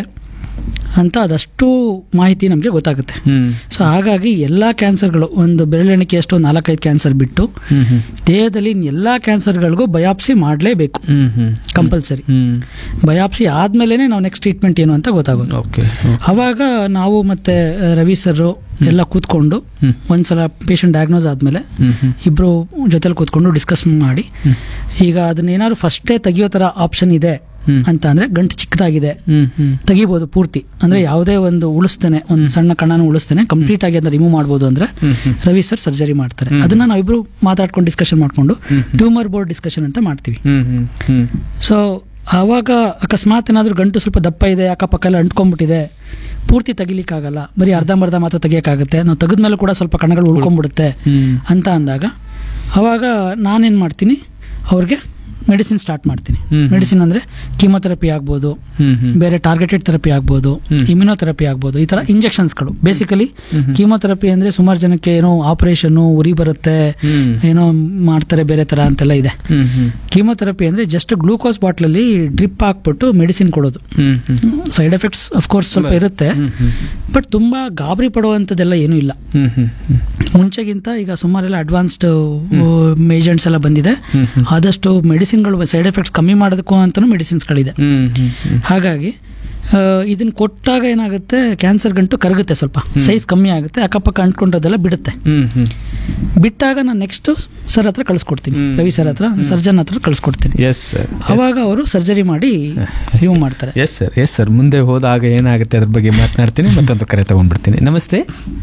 ಅಂತ ಅದಷ್ಟು ಮಾಹಿತಿ ನಮಗೆ ಗೊತ್ತಾಗುತ್ತೆ ಹ್ಮ್ ಸೊ ಹಾಗಾಗಿ ಎಲ್ಲ ಕ್ಯಾನ್ಸರ್ಗಳು ಒಂದು ಬೆರಳೆಣಿಕೆಯಷ್ಟು ನಾಲ್ಕೈದು ಕ್ಯಾನ್ಸರ್ ಬಿಟ್ಟು ಹ್ಮ್ ಹ್ಮ್ ದೇಹದಲ್ಲಿ ಎಲ್ಲ ಕ್ಯಾನ್ಸರ್ಗಳಿಗೂ ಬಯಾಪ್ಸಿ ಮಾಡಲೇಬೇಕು ಹ್ಮ್ ಹ್ಮ್ ಕಂಪಲ್ಸರಿ ಹ್ಮ್ ಬಯಾಪ್ಸಿ ಆದ್ಮೇಲೆ ನಾವು ನೆಕ್ಸ್ಟ್ ಟ್ರೀಟ್ಮೆಂಟ್ ಏನು ಅಂತ ಗೊತ್ತಾಗೋದು ಓಕೆ ಅವಾಗ ನಾವು ಮತ್ತೆ ಆ, ರವಿ ಸರ್ ಎಲ್ಲ ಕೂತ್ಕೊಂಡು ಹ್ಮ್. ಒಂದ್ಸಲ ಪೇಷಂಟ್ ಡಯಾಗ್ನೋಸ್ ಆದ್ಮೇಲೆ ಹ್ಮ್ ಹ್ಮ್ ಇಬ್ರು ಜೊತೆಲಿ ಕೂತ್ಕೊಂಡು ಡಿಸ್ಕಸ್ ಮಾಡಿ ಹ್ಮ್. ಈಗ ಅದನ್ನೇನಾದ್ರು ಫಸ್ಟೇ ತೆಗಿಯೋ ತರ ಆಪ್ಷನ್ ಇದೆ ಹ್ಮ್. ಅಂತ ಅಂದ್ರೆ ಗಂಟು ಚಿಕ್ಕದಾಗಿದೆ ಹ್ಮ್ ಹ್ಮ್ ತೆಗಿಬಹುದು ಪೂರ್ತಿ ಅಂದ್ರೆ ಯಾವುದೇ ಒಂದು ಉಳಿಸ್ತೇನೆ ಒಂದು ಸಣ್ಣ ಕಣ್ಣನ ಉಳಿಸ್ತೇನೆ ಕಂಪ್ಲೀಟ್ ಆಗಿ ಅದನ್ನ ರಿಮೂವ್ ಮಾಡ್ಬೋದು ಅಂದ್ರೆ ಹ್ಮ್ ಹ್ಮ್ ರವಿ ಸರ್ ಸರ್ಜರಿ ಮಾಡ್ತಾರೆ ಹ್ಮ್. ಅದನ್ನ ನಾವಿಬ್ರು ಮಾತಾಡ್ಕೊಂಡು ಡಿಸ್ಕಷನ್ ಮಾಡ್ಕೊಂಡು ಹ್ಮ್. ಟ್ಯೂಮರ್ ಬೋರ್ಡ್ ಡಿಸ್ಕಷನ್ ಅಂತ ಮಾಡ್ತೀವಿ ಹ್ಮ್ ಹ್ಮ್ ಹ್ಮ್ ಸೊ ಆವಾಗ ಅಕಸ್ಮಾತ್ ಏನಾದರೂ ಗಂಟು ಸ್ವಲ್ಪ ದಪ್ಪ ಇದೆ ಅಕ್ಕಪಕ್ಕ ಎಲ್ಲ ಅಂಟ್ಕೊಂಡ್ಬಿಟ್ಟಿದೆ ಪೂರ್ತಿ ತೆಗಿಲಿಕ್ಕಾಗಲ್ಲ ಬರೀ ಅರ್ಧಂಬರ್ಧ ಮಾತ್ರ ತೆಗಿಯೋಕ್ಕಾಗುತ್ತೆ ನಾವು ತೆಗೆದ್ಮೇಲೆ ಕೂಡ ಸ್ವಲ್ಪ ಕಣಗಳು ಉಳ್ಕೊಂಡ್ಬಿಡುತ್ತೆ ಹ್ಮ್ ಅಂತ ಅಂದಾಗ ಅವಾಗ ನಾನೇನು ಮಾಡ್ತೀನಿ ಅವ್ರಿಗೆ ಮೆಡಿಸಿನ್ ಸ್ಟಾರ್ಟ್ ಮಾಡ್ತೀನಿ ಹ್ಮ್. ಮೆಡಿಸಿನ್ ಅಂದರೆ ಕೀಮೊಥೆರಪಿ ಆಗ್ಬೋದು ಹ್ಮ್ ಹ್ಮ್ ಬೇರೆ ಟಾರ್ಗೆಟೆಡ್ ಥೆರಪಿ ಆಗ್ಬೋದು ಹ್ಮ್. ಇಮ್ಯುನೋಥೆರಪಿ ಆಗ್ಬೋದು ಈ ಥರ ಇಂಜೆಕ್ಷನ್ಸ್ಗಳು ಬೇಸಿಕಲಿ ಹ್ಮ್. ಕೀಮೊಥೆರಪಿ ಅಂದರೆ ಸುಮಾರು ಜನಕ್ಕೆ ಏನೋ ಆಪರೇಷನ್ನು ಉರಿ ಬರುತ್ತೆ ಹ್ಮ್. ಏನೋ ಮಾಡ್ತಾರೆ ಬೇರೆ ಥರ ಅಂತೆಲ್ಲ ಇದೆ ಹ್ಮ್ ಹ್ಮ್ ಕೀಮೊಥೆರಪಿ ಅಂದರೆ ಜಸ್ಟ್ ಗ್ಲೂಕೋಸ್ ಬಾಟ್ಲಲ್ಲಿ ಡ್ರಿಪ್ ಹಾಕ್ಬಿಟ್ಟು ಮೆಡಿಸಿನ್ ಕೊಡೋದು ಹ್ಮ್ ಹ್ಮ್ ಸೈಡ್ ಎಫೆಕ್ಟ್ಸ್ ಕೋರ್ಸ್ ಸ್ವಲ್ಪ ಇರುತ್ತೆ ಹ್ಮ್ ಹ್ಮ್ ಬಟ್ ತುಂಬಾ ಗಾಬರಿ ಪಡುವಂಥದ್ದೆಲ್ಲ ಏನೂ ಇಲ್ಲ ಹ್ಮ್ ಹ್ಮ್ ಹ್ಮ್ ಮುಂಚೆಗಿಂತ ಈಗ ಸುಮಾರೆಲ್ಲ ಅಡ್ವಾನ್ಸ್ಡ್ ಏಜೆಂಟ್ಸ್ ಎಲ್ಲ ಬಂದಿದೆ ಹ್ಮ್ ಹ್ಮ್ ಆದಷ್ಟು ಮೆಡಿಸಿನ್ಗಳು ಸೈಡ್ ಎಫೆಕ್ಟ್ಸ್ ಕಮ್ಮಿ ಮಾಡೋದಕ್ಕೂ ಅಂತಲೂ ಮೆಡಿಸಿನ್ಸ್ಗಳಿದೆ ಹ್ಮ್ ಹ್ಮ್ ಹ್ಮ್ ಹಾಗಾಗಿ ಆ, ಇದನ್ನ ಕೊಟ್ಟಾಗ ಏನಾಗುತ್ತೆ ಕ್ಯಾನ್ಸರ್ ಗಂಟು ಕರಗುತ್ತೆ ಸ್ವಲ್ಪ ಸೈಜ್ ಕಮ್ಮಿ ಆಗುತ್ತೆ ಅಕ್ಕಪಕ್ಕ ಅಂಟ್ಕೊಂಡದೆಲ್ಲ ಬಿಡುತ್ತೆ ಹ್ಮ್ ಹ್ಮ್ ಬಿಟ್ಟಾಗ ನಾನು ನೆಕ್ಸ್ಟ್ ಸರ್ ಹತ್ರ ಕಳಿಸ್ಕೊಡ್ತೀನಿ ಹ್ಮ್. ರವಿ ಸರ್ ಹತ್ರ ಸರ್ಜನ್ ಹತ್ರ ಕಳಿಸ್ಕೊಡ್ತೀನಿ ಎಸ್ ಸರ್ ಅವಾಗ ಅವರು ಸರ್ಜರಿ ಮಾಡಿ ರಿಮೂವ್ ಮಾಡ್ತಾರೆ ಎಸ್ ಸರ್ ಎಸ್ ಸರ್ ಮುಂದೆ ಹೋದಾಗ ಏನಾಗುತ್ತೆ ಅದ್ರ ಬಗ್ಗೆ ಮಾತನಾಡ್ತೀನಿ ಮತ್ತೊಂದು ಕರೆ ತಗೊಂಡ್ಬಿಡ್ತೀನಿ ನಮಸ್ತೆ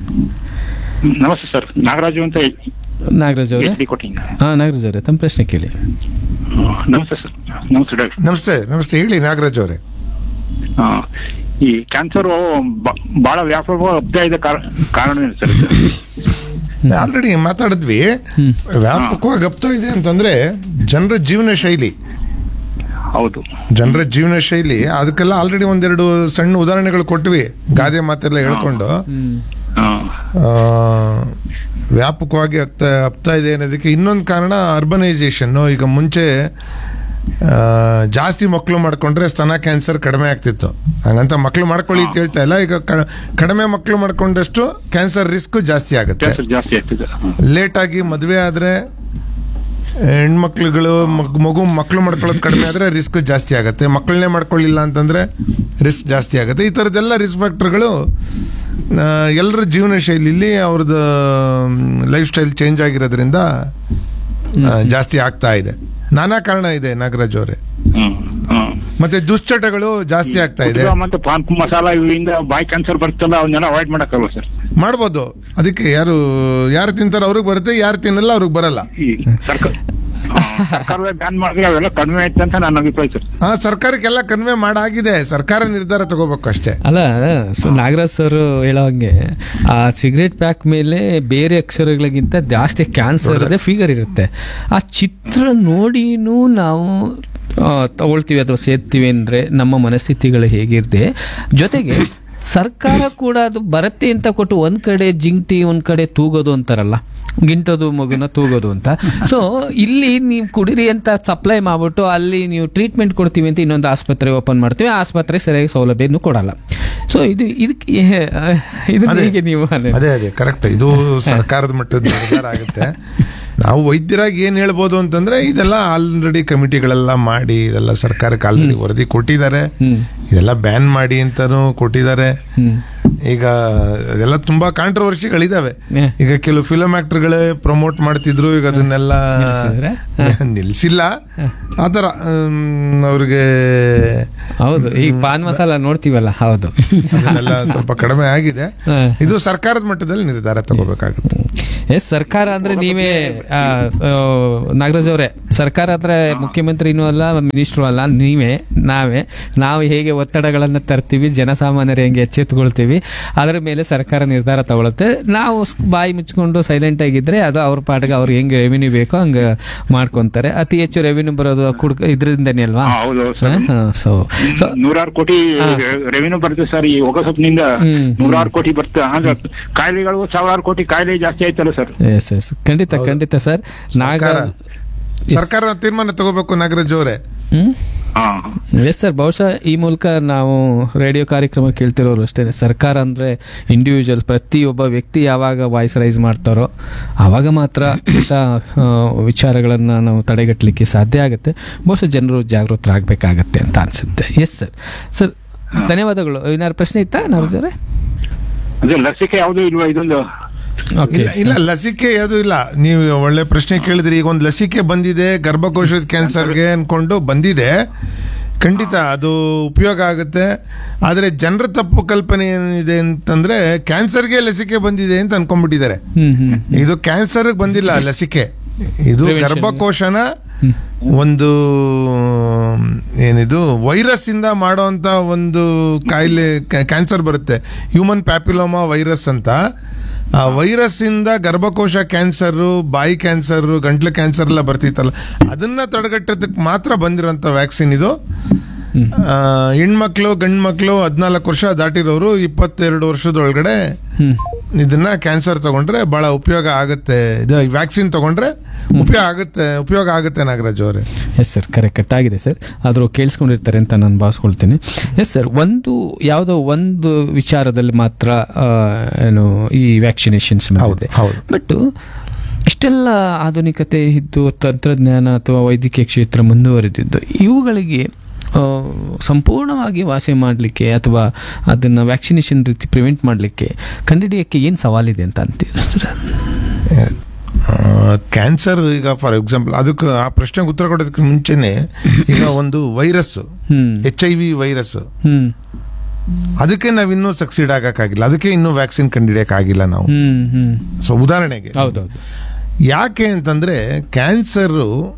ನಮಸ್ತೆ ಸರ್ ನಾಗರಾಜು ಅಂತ ನಾಗರಾಜ್ ಅವರೇ ಎಚ್ ಡಿ ಕೋಟಿಂಗ್ ಹಾ ನಾಗರಾಜ್ ಅವರೇ ತಮ್ಮ ಪ್ರಶ್ನೆ ಕೇಳಿ ನಮಸ್ತೆ ಸರ್ ನಮಸ್ತೆ ಡಾಕ್ಟರ್ ನಮಸ್ತೆ ನಮಸ್ತೆ ಹೇಳಿ ನಾಗರಾಜ್ ಅವರೇ ಆ, ಈ ಕ್ಯಾನ್ಸರ್ ಬಹಳ ವ್ಯಾಪಕ ಹಬ್ತಾ ಇದೆ ಕಾರಣ ಕಾರಣ ಏನು ಸರ್ ಇದು? ಆಲ್ರೆಡಿ ಮಾತಾಡಿದ್ವಿ ಹ್ಮ್. ವ್ಯಾಪಕವಾಗಿ ಹಬ್ತಾ ಇದೆ ಅಂತಂದ್ರೆ ಜನರ ಜೀವನ ಶೈಲಿ ಹೌದು ಜನರ ಜೀವನ ಶೈಲಿ ಅದಕ್ಕೆಲ್ಲ ಆಲ್ರೆಡಿ ಒಂದೆರಡು ಸಣ್ಣ ಉದಾಹರಣೆಗಳು ಕೊಟ್ವಿ ಗಾದೆ ಮಾತೆಲ್ಲ ಹೇಳ್ಕೊಂಡು ಆ, ಆ, ವ್ಯಾಪಕವಾಗಿ ಆಗ್ತಾ ಹಬ್ತಾ ಇದೆ ಅನ್ನೋದಕ್ಕೆ ಇನ್ನೊಂದು ಕಾರಣ ಅರ್ಬನೈಸೇಷನ್ ಈಗ ಮುಂಚೆ ಆ, ಜಾಸ್ತಿ ಮಕ್ಕಳು ಮಾಡ್ಕೊಂಡ್ರೆ ಸ್ತನ ಕ್ಯಾನ್ಸರ್ ಕಡಿಮೆ ಆಗ್ತಿತ್ತು ಹಂಗಂತ ಮಕ್ಕಳು ಮಾಡ್ಕೊಳ್ಳಿ ಅಂತ ಹೇಳ್ತಾ ಇಲ್ಲ ಈಗ ಕ- ಕಡಿಮೆ ಮಕ್ಕಳು ಮಾಡ್ಕೊಂಡಷ್ಟು ಕ್ಯಾನ್ಸರ್ ರಿಸ್ಕ್ ಜಾಸ್ತಿ ಆಗುತ್ತೆ ಕ್ಯಾನ್ಸರ್ ಜಾಸ್ತಿ ಆಗ್ತಿದೆ ಆ, ಲೇಟ್ ಆಗಿ ಮದುವೆ ಆದ್ರೆ ಹೆಣ್ಮಕ್ಳುಗಳು ಮಗ್- ಮಗು ಮಕ್ಕಳು ಮಾಡ್ಕೊಳ್ಳೋದು ಕಡಿಮೆ ಆದ್ರೆ ರಿಸ್ಕ್ ಜಾಸ್ತಿ ಆಗುತ್ತೆ ಮಕ್ಕಳನ್ನೇ ಮಾಡ್ಕೊಳ್ಳಿಲ್ಲ ಅಂತಂದ್ರೆ ರಿಸ್ಕ್ ಜಾಸ್ತಿ ಆಗುತ್ತೆ ಈ ಥರದ್ದೆಲ್ಲ ರಿಸ್ಕ್ ಫ್ಯಾಕ್ಟರ್ಗಳು ಎಲ್ಲರ ಜೀವನ ಶೈಲಿಲಿ ಅವ್ರದ್ದು ಲೈಫ್ ಸ್ಟೈಲ್ ಚೇಂಜ್ ಆಗಿರೋದ್ರಿಂದ ಆ, ಜಾಸ್ತಿ ಆಗ್ತಾ ಇದೆ ನಾನಾ ಕಾರಣ ಇದೆ ನಾಗರಾಜ್ ಅವರೇ ಹ್ಮ್, ಹ್ಮ್. ಮತ್ತೆ ದುಶ್ಚಟಗಳು ಜಾಸ್ತಿ ಆಗ್ತಾ ಇದೆ ಕುಟ್ಕ ಮತ್ತೆ ಪಾನ್ ಮಸಾಲ ಇವಿಂದ ಬಾಯಿ ಕ್ಯಾನ್ಸರ್ ಬರ್ತಲ್ಲ ಅವನ್ನೆಲ್ಲ ಅವಾಯ್ಡ್ ಮಾಡಕ್ಕಲ್ವ ಸರ್ ಮಾಡ್ಬೋದು ಅದಕ್ಕೆ ಯಾರು ಯಾರು ತಿಂತಾರೋ ಅವ್ರಿಗೆ ಬರುತ್ತೆ ಯಾರು ತಿನ್ನಲ್ಲ ಅವ್ರಿಗೆ ಬರಲ್ಲ ಈ ಸರ್ಕಾರ ಸರ್ಕಾರವೇ ಬ್ಯಾನ್ ಮಾಡಿದ್ರೆ ಅವೆಲ್ಲ ಕಡಿಮೆ ಆಯ್ತು ಅಂತ ನನ್ನ ಅಭಿಪ್ರಾಯ ಸರ್ ಆ ಸರ್ಕಾರಕ್ಕೆಲ್ಲ ಕನ್ವೆ ಮಾಡಾಗಿದೆ ಸರ್ಕಾರ ನಿರ್ಧಾರ ತಗೋಬೇಕು ಅಷ್ಟೇ ಅಲ್ಲ ಸ- ನಾಗರಾಜ್ ಸರ್ ಹೇಳೋ ಹಂಗೆ ಆ ಸಿಗರೇಟ್ ಪ್ಯಾಕ್ ಮೇಲೆ ಬೇರೆ ಅಕ್ಷರಗಳಿಗಿಂತ ಜಾಸ್ತಿ ಕ್ಯಾನ್ಸರ್ ಅದೇ ಫಿಗರ್ ಇರುತ್ತೆ ಆ ಚಿತ್ರ ನೋಡಿನೂ ನಾವು ಆ, ತಗೊಳ್ತೀವಿ ಅಥವಾ ಸೇರ್ತೀವಿ ಅಂದ್ರೆ ನಮ್ಮ ಮನಸ್ಥಿತಿಗಳು ಹೇಗಿರುತ್ತೆ ಜೊತೆಗೆ ಸರ್ಕಾರ ಕೂಡ ಅದು ಬರುತ್ತೆ ಅಂತ ಕೊಟ್ಟು ಒಂದ್ ಕಡೆ ಜಿಂಕ್ತಿ ಒಂದ್ ಕಡೆ ತೂಗೋದು ಅಂತಾರಲ್ಲ ಗಿಂಟೋದು ಮಗುನ ತೂಗೋದು ಅಂತ ಸೊ ಇಲ್ಲಿ ನೀವು ಕುಡಿರಿ ಅಂತ ಸಪ್ಲೈ ಮಾಡ್ಬಿಟ್ಟು ಅಲ್ಲಿ ನೀವು ಟ್ರೀಟ್ಮೆಂಟ್ ಕೊಡ್ತೀವಿ ಅಂತ ಇನ್ನೊಂದು ಆಸ್ಪತ್ರೆ ಓಪನ್ ಮಾಡ್ತೀವಿ ಆ ಆಸ್ಪತ್ರೆ ಸರಿಯಾಗಿ ಸೌಲಭ್ಯನೂ ಕೊಡಲ್ಲ ಸೊ ಇದು ಇದಕ್ಕೆ ಇದು ಅದೇ. ಹೇಗೆ ನೀವು ಅದೇ ಅದೇ ಅದೇ ಕರೆಕ್ಟ್ ಇದು ಸರ್ಕಾರದ ಮಟ್ಟದ ನಿರ್ಧಾರ ಆಗುತ್ತೆ ನಾವು ವೈದ್ಯರಾಗಿ ಏನ್ ಹೇಳ್ಬೋದು ಅಂತಂದ್ರೆ ಇದೆಲ್ಲ ಆಲ್ರೆಡಿ ಕಮಿಟಿಗಳೆಲ್ಲ ಮಾಡಿ ಇದೆಲ್ಲ ಸರ್ಕಾರಕ್ಕೆ ಆಲ್ರೆಡಿ ವರದಿ ಕೊಟ್ಟಿದ್ದಾರೆ ಹ್ಮ್ ಇದೆಲ್ಲ ಬ್ಯಾನ್ ಮಾಡಿ ಅಂತಾನು ಕೊಟ್ಟಿದ್ದಾರೆ ಹ್ಮ್ ಈಗ ಅದೆಲ್ಲ ತುಂಬಾ ಕಾಂಟ್ರವರ್ಸಿಗಳಿದಾವೆ 예. ಈಗ ಕೆಲವು ಫಿಲಂ ಆಕ್ಟರ್ಗಳೇ ಪ್ರಮೋಟ್ ಮಾಡ್ತಿದ್ರು ಈಗ ಅದನ್ನೆಲ್ಲ ನಿಲ್ಸಿದ್ರಾ? ನಿಲ್ಸಿಲ್ಲ ಆತರ ಹ್ಮ್, ಅವ್ರಿಗೆ ಹೌದು ಈಗ ಪಾನ್ ಮಸಾಲ ನೋಡ್ತೀವಲ್ಲ ಹೌದು ಅದನ್ನೆಲ್ಲ ಸ್ವಲ್ಪ ಕಡಿಮೆ ಆಗಿದೆ ಹ. ಇದು ಸರ್ಕಾರದ ಮಟ್ಟದಲ್ಲಿ ನಿರ್ಧಾರ ತಗೋಬೇಕಾಗುತ್ತೆ ಎಸ್ ಸರ್ಕಾರ ಅಂದ್ರೆ ನೀವೇ ಆ, ಆ, ನಾಗರಾಜ್ ಅವರೇ ಸರ್ಕಾರ ಅಂದ್ರೆ ಮುಖ್ಯಮಂತ್ರಿನೂ ಅಲ್ಲ ಮಿನಿಸ್ಟ್ರು ಅಲ್ಲ ನೀವೇ ನಾವೇ ನಾವು ಹೇಗೆ ಒತ್ತಡಗಳನ್ನ ತರ್ತೀವಿ ಜನಸಾಮಾನ್ಯರು ಹೆಂಗೆ ಎಚ್ಚೆತ್ತುಕೊಳ್ತೀವಿ ಅದರ ಮೇಲೆ ಸರ್ಕಾರ ನಿರ್ಧಾರ ತಗೊಳುತ್ತೆ ನಾವು ಸ್- ಬಾಯಿ ಮುಚ್ಕೊಂಡು ಸೈಲೆಂಟ್ ಆಗಿದ್ರೆ ಅದು ಅವ್ರ ಪಾಟಿಗೆ ಅವ್ರಿಗೆ ಹೆಂಗೆ ರೆವಿನ್ಯೂ ಬೇಕೋ ಹಂಗೆ ಮಾಡ್ಕೊಂತಾರೆ ಅತಿ ಹೆಚ್ಚು ರೆವಿನ್ಯೂ ಬರೋದು ಕುಡ್ ಇದರಿಂದನೇ ಅಲ್ವಾ ಹಾ, ಹೌದು ಸರ್ ಸೊ ಸೊ ನೂರಾರು ಕೋಟಿ ರೆವಿನ್ಯೂ ಬರುತ್ತೆ ಸರ್ ಈ ಹೊಗಸಪ್ನಿಂದ ಹ್ಮ್. ನೂರಾರು ಕೋಟಿ ಬರುತ್ತೆ ಹಾಗೆ ಕಾಯಿಲೆಗಳು ಸಾವಿರಾರು ಕೋಟಿ ಕಾಯಿಲೆ ಜಾಸ್ತಿ ಆಯ್ತಲ್ಲ ಸರ್ ಎಸ್ ಎಸ್ ಖಂಡಿತ ಖಂಡಿತ ಸರ್ ನಾಗರಾಜ್ ಸರ್ಕಾರ ತೀರ್ಮಾನ ತಗೋಬೇಕು ನಾಗರಾಜ್ ಅವರೇ ಹ್ಮ್ ಹಾ ಎಸ್ ಸರ್ ಬಹುಶಃ ಈ ಮೂಲಕ ನಾವು ರೇಡಿಯೋ ಕಾರ್ಯಕ್ರಮ ಕೇಳ್ತಿರೋರು ಅಷ್ಟೇ ಸರ್ಕಾರ ಅಂದರೆ ಇಂಡಿವಿಜುವಲ್ಸ್ ಪ್ರತಿಯೊಬ್ಬ ವ್ಯಕ್ತಿ ಯಾವಾಗ ವಾಯ್ಸ್ ರೈಸ್ ಮಾಡ್ತಾರೋ ಆವಾಗ ಮಾತ್ರ ಇಂಥ ಆ, ವಿಚಾರಗಳನ್ನು ನಾವು ತಡೆಗಟ್ಟಲಿಕ್ಕೆ ಸಾಧ್ಯ ಆಗುತ್ತೆ ಬಹುಶಃ ಜನರು ಜಾಗೃತರಾಗಬೇಕಾಗತ್ತೆ ಅಂತ ಅನಿಸುತ್ತೆ ಎಸ್ ಸರ್ ಸರ್ ಧನ್ಯವಾದಗಳು ಏನಾದ್ರು ಪ್ರಶ್ನೆ ಇತ್ತಾ ನಾವೇ ಅದೇ ಲಸಿಕೆ ಯಾವುದು ಇಲ್ವಾ ಇದೊಂದು ಓಕೆ ಇಲ್ಲ ಇಲ್ಲ ಲಸಿಕೆ ಯಾವುದು ಇಲ್ಲ ನೀವು ಒಳ್ಳೆ ಪ್ರಶ್ನೆ ಕೇಳಿದ್ರಿ ಈಗ ಒಂದು ಲಸಿಕೆ ಬಂದಿದೆ ಗರ್ಭಕೋಶದ ಕ್ಯಾನ್ಸರ್ಗೆ ಅನ್ಕೊಂಡು ಬಂದಿದೆ ಖಂಡಿತ ಅದು ಉಪಯೋಗ ಆಗುತ್ತೆ ಆದರೆ ಜನರ ತಪ್ಪು ಕಲ್ಪನೆ ಏನಿದೆ ಅಂತಂದ್ರೆ ಕ್ಯಾನ್ಸರ್ಗೆ ಲಸಿಕೆ ಬಂದಿದೆ ಅಂತ ಅನ್ಕೊಂಡ್ಬಿಟ್ಟಿದ್ದಾರೆ ಹ್ಮ್ ಹ್ಮ್ ಇದು ಕ್ಯಾನ್ಸರ್ ಬಂದಿಲ್ಲ ಲಸಿಕೆ ಇದು Prevention. ಗರ್ಭಕೋಶನ ಒಂದು ಏನಿದು ವೈರಸ್ ಇಂದ ಮಾಡೋಂತ ಒಂದು ಕಾಯಿಲೆ ಕ್ಯಾನ್ಸರ್ ಬರುತ್ತೆ ಹ್ಯೂಮನ್ ಪ್ಯಾಪಿಲೋಮಾ ವೈರಸ್ ಅಂತ ಆ ವೈರಸ್ ಇಂದ ಗರ್ಭಕೋಶ ಕ್ಯಾನ್ಸರ್ ಬಾಯಿ ಕ್ಯಾನ್ಸರ್ ಗಂಟ್ಲು ಕ್ಯಾನ್ಸರ್ ಎಲ್ಲ ಬರ್ತಿತ್ತಲ್ಲ ಅದನ್ನ ತಡೆಗಟ್ಟೋದಕ್ಕೆ ಮಾತ್ರ ಬಂದಿರೋಂಥ ವ್ಯಾಕ್ಸಿನ್ ಇದು ಆ, ಹೆಣ್ಮಕ್ಳು ಗಂಡು ಮಕ್ಕಳು ಹದಿನಾಲ್ಕು ವರ್ಷ ದಾಟಿರೋರು ಇಪ್ಪತ್ತೆರಡು ವರ್ಷದೊಳಗಡೆ ಹ್ಮ್ ಇದನ್ನ ಕ್ಯಾನ್ಸರ್ ತಗೊಂಡ್ರೆ ಬಹಳ ಉಪಯೋಗ ಆಗುತ್ತೆ ಇದು ವ್ಯಾಕ್ಸಿನ್ ತಗೊಂಡ್ರೆ ಉಪಯೋಗ ಆಗುತ್ತೆ ಉಪಯೋಗ ಆಗುತ್ತೆ ನಾಗರಾಜ್ ಅವರೇ ಎಸ್ ಸರ್ ಕರೆಕ್ಟ್ ಕಟ್ ಆಗಿದೆ ಸರ್ ಆದರೂ ಕೇಳಿಸ್ಕೊಂಡಿರ್ತಾರೆ ಅಂತ ನಾನು ಭಾವಿಸ್ಕೊಳ್ತೀನಿ ಎಸ್ ಸರ್ ಒಂದು ಯಾವುದೋ ಒಂದು ವಿಚಾರದಲ್ಲಿ ಮಾತ್ರ ಆ, ಏನು ಈ ವ್ಯಾಕ್ಸಿನೇಷನ್ಸ್ ಹೌದು, ಹೌದು. ಬಟ್ ಇಷ್ಟೆಲ್ಲ ಆಧುನಿಕತೆ ಇದ್ದು ತಂತ್ರಜ್ಞಾನ ಅಥವಾ ವೈದ್ಯಕೀಯ ಕ್ಷೇತ್ರ ಮುಂದುವರೆದಿದ್ದು ಇವುಗಳಿಗೆ ಆ, ಸಂಪೂರ್ಣವಾಗಿ ವಾಸಿ ಮಾಡಲಿಕ್ಕೆ ಅಥವಾ ಅದನ್ನು ವ್ಯಾಕ್ಸಿನೇಷನ್ ರೀತಿ ಪ್ರಿವೆಂಟ್ ಮಾಡಲಿಕ್ಕೆ ಕಂಡುಹಿಡಿಯೋಕ್ಕೆ ಏನು ಸವಾಲಿದೆ ಅಂತ ಅಂತೀರ ಸರ್ ಕ್ಯಾನ್ಸರ್ ಈಗ ಫಾರ್ ಎಕ್ಸಾಂಪಲ್ ಅದಕ್ಕೆ ಆ ಪ್ರಶ್ನೆಗೆ ಉತ್ತರ ಕೊಡೋದಕ್ಕೆ ಮುಂಚೆನೆ ಈಗ ಒಂದು ವೈರಸ್ ಹ್ಮ್ ಎಚ್ ಐ ವಿ ವೈರಸ್ ಹ್ಮ್ ಅದಕ್ಕೆ ನಾವಿನ್ನೂ ಸಕ್ಸೀಡ್ ಆಗಕ್ಕಾಗಿಲ್ಲ ಅದಕ್ಕೆ ಇನ್ನೂ ವ್ಯಾಕ್ಸಿನ್ ಕಂಡಿಡಿಯಕ್ಕಾಗಿಲ್ಲ ನಾವು ಹ್ಮ್ ಹ್ಮ್ ಸೊ ಉದಾಹರಣೆಗೆ ಹೌದೌದು ಯಾಕೆ ಅಂತಂದ್ರೆ ಕ್ಯಾನ್ಸರ್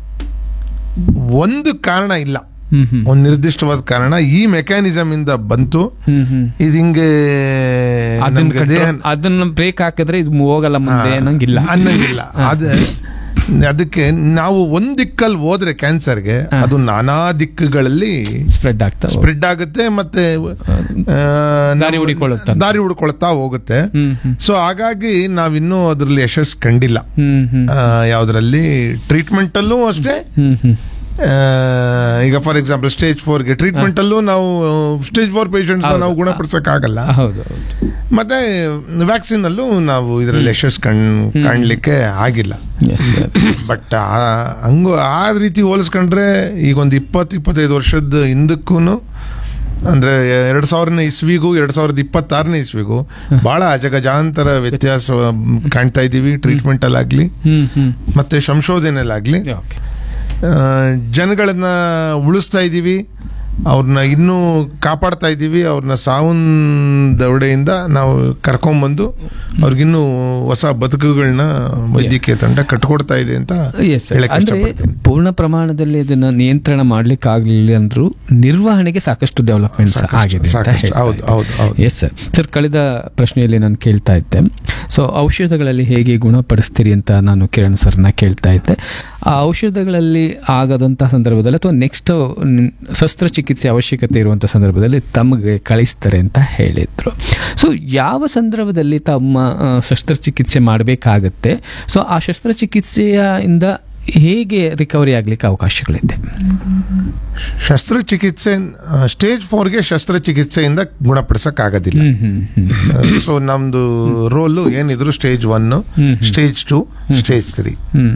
ಒಂದು ಕಾರಣ ಇಲ್ಲ ಹ್ಮ್ ಹ್ಮ್ ಒಂದು ನಿರ್ದಿಷ್ಟವಾದ ಕಾರಣ ಈ ಮೆಕ್ಯಾನಿಸಮ್ ಇಂದ ಬಂತು ಹ್ಮ್ ಹ್ಮ್ ಇದು ಹಿಂಗೆ ಅದನ್ನ ನಮ್ಗೆ control- ದೇಹ ಅದನ್ನ ಬ್ರೇಕ್ ಹಾಕಿದ್ರೆ ಇದು ಹೋಗಲ್ಲ ಮುಂದೆ ಹಾ, ಅನ್ನಂಗಿಲ್ಲ ಅನ್ನಂಗಿಲ್ಲ ಅದ ಅದಕ್ಕೆ ನಾವು ಒಂದ್ ದಿಕ್ಕಲ್ಲಿ ಹೋದ್ರೆ ಕ್ಯಾನ್ಸರ್ಗೆ ಅದು ನಾನಾ ದಿಕ್ಕುಗಳಲ್ಲಿ ಸ್ಪ್ರೆಡ್ ಆಗ್ತಾ ಹೋಗುತ್ತೆ. ಸ್ಪ್ರೆಡ್ ಆಗುತ್ತೆ ಮತ್ತೆ ಆ, ದಾರಿ ಹುಡುಕೊಳ್ಳುತ್ತೆ. ದಾರಿ ಹುಡ್ಕೊಳ್ತಾ ಹೋಗುತ್ತೆ ಹ್ಮ್ ಹ್ಮ್ ಸೊ ಹಾಗಾಗಿ ನಾವಿನ್ನೂ ಅದ್ರಲ್ಲಿ ಯಶಸ್ ಕಂಡಿಲ್ಲ ಹ್ಮ್ ಹ್ಮ್ ಆ, ಯಾವ್ದ್ರಲ್ಲಿ ಟ್ರೀಟ್ಮೆಂಟ್ ಅಲ್ಲೂ ಅಷ್ಟೇ ಹ್ಮ್ ಹ್ಮ್ ಆ, ಈಗ ಫಾರ್ ಎಕ್ಸಾಂಪಲ್ ಸ್ಟೇಜ್ ಫೋರ್ಗೆ ಟ್ರೀಟ್ಮೆಂಟ್ ಅಲ್ಲೂ ನಾವು ಸ್ಟೇಜ್ ಫೋರ್ ಪೇಷಂಟ್ಸ್ ಹೌದು. ನಾವು ಗುಣಪಡಿಸಕ್ ಆಗಲ್ಲ ಹೌದು ಹೌದು ಮತ್ತೆ ವ್ಯಾಕ್ಸಿನ್ ಅಲ್ಲೂ ನಾವು ಇದರಲ್ಲಿ ಯಶಸ್ ಕಣ್ ಕಾಣ್ಲಿಕ್ಕೆ ಆಗಿಲ್ಲ ಎಸ್ ಸರ್ ಬಟ್ ಹಂಗು ಆ ರೀತಿ ಹೋಲಿಸ್ಕೊಂಡ್ರೆ ಈಗ ಒಂದು ಇಪ್ಪತ್ತು ಇಪ್ಪತ್ತೈದು ವರ್ಷದ ಹಿಂದಕ್ಕೂ ಅಂದ್ರೆ ಎರಡ್ ಸಾವಿರನೇ ಇಸ್ವಿಗೂ ಎರಡ್ ಸಾವಿರದ ಇಪ್ಪತ್ತಾರನೇ ಇಸ್ವಿಗೂ ಬಹಳ ಅಜಗಜಾಂತರ ವ್ಯತ್ಯಾಸ ಕಾಣ್ತಾ ಇದೀವಿ ಟ್ರೀಟ್ಮೆಂಟ್ ಅಲ್ಲಾಗ್ಲಿ ಹ್ಮ್ ಹ್ಮ್ ಮತ್ತೆ ಸಂಶೋಧನೆಯಲ್ಲಾಗ್ಲಿ ಓಕೆ ಆ, ಜನಗಳನ್ನ ಉಳಿಸ್ತಾ ಇದ್ದೀವಿ ಅವ್ರನ್ನ ಇನ್ನೂ ಕಾಪಾಡ್ತಾ ಇದ್ದೀವಿ ಅವ್ರನ್ನ ಸಾವನ್ ದವಡೆಯಿಂದ ನಾವು ಕರ್ಕೊಂಬಂದು ಅವ್ರಿಗಿನ್ನೂ ಹೊಸ ಬದುಕುಗಳನ್ನ ವೈದ್ಯಕೀಯ ತಂಡ ಕಟ್ಕೊಡ್ತಾ ಇದೆ ಅಂತ ಎಸ್ ಹೇಳಕ್ ಅಂದ್ರೆ ಇಷ್ಟಪಡ್ತೀನಿ ಪೂರ್ಣ ಪ್ರಮಾಣದಲ್ಲಿ ಅದನ್ನ ನಿಯಂತ್ರಣ ಮಾಡ್ಲಿಕ್ಕೆ ಆಗ್ಲಿಲ್ಲ ಅಂದ್ರೂ ನಿರ್ವಹಣೆಗೆ ಸಾಕಷ್ಟು ಡೆವಲಪ್ಮೆಂಟ್ಸ್ ಸಾಕಷ್ಟು, ಆಗಿದೆ ಅಂತ ಸಾಕಷ್ಟು. ಹೇಳ್ತಾ ಹೌದು, ಇದ್ದೆ. ಹೌದು, ಹೌದು. ಎಸ್ ಸರ್ ಸರ್ ಕಳೆದ ಪ್ರಶ್ನೆಯಲ್ಲಿ ನಾನು ಕೇಳ್ತಾ ಇದ್ದೆ ಸೊ ಔಷಧಗಳಲ್ಲಿ ಹೇಗೆ ಗುಣಪಡಿಸ್ತೀರಿ ಅಂತ ನಾನು ಕಿರಣ್ ಸರ್ನ ಕೇಳ್ತಾ ಇದ್ದೆ ಆ ಔಷಧಗಳಲ್ಲಿ ಆಗದಂತಹ ಸಂದರ್ಭದಲ್ಲಿ ಅಥವಾ ನೆಕ್ಸ್ಟ್ ಶಸ್ತ್ರಚಿಕಿತ್ಸೆ ಅವಶ್ಯಕತೆ ಇರುವಂತಹ ಸಂದರ್ಭದಲ್ಲಿ ತಮಗೆ ಕಳಿಸ್ತಾರೆ ಅಂತ ಹೇಳಿದ್ರು ಸೊ ಯಾವ ಸಂದರ್ಭದಲ್ಲಿ ತಮ್ಮ ಆ, ಶಸ್ತ್ರಚಿಕಿತ್ಸೆ ಮಾಡಬೇಕಾಗತ್ತೆ ಸೊ ಆ ಶಸ್ತ್ರಚಿಕಿತ್ಸೆಯ ಇಂದ ಹೇಗೆ ರಿಕವರಿ ಆಗ್ಲಿಕ್ಕೆ ಅವಕಾಶಗಳಿದೆ ಶಸ್ತ್ರಚಿಕಿತ್ಸೆ ಸ್ಟೇಜ್ ಫೋರ್ಗೆ ಶಸ್ತ್ರಚಿಕಿತ್ಸೆಯಿಂದ ಗುಣಪಡಿಸಕ್ ಆಗೋದಿಲ್ಲ ಹ್ಮ್ ಹ್ಮ್ ಹ್ಮ್ ಸೊ ನಮ್ದು ರೋಲ್ ಏನಿದ್ರು ಸ್ಟೇಜ್ ಒನ್ ಹ್ಮ್. ಸ್ಟೇಜ್ ಟು ಸ್ಟೇಜ್ ತ್ರೀ ಹ್ಮ್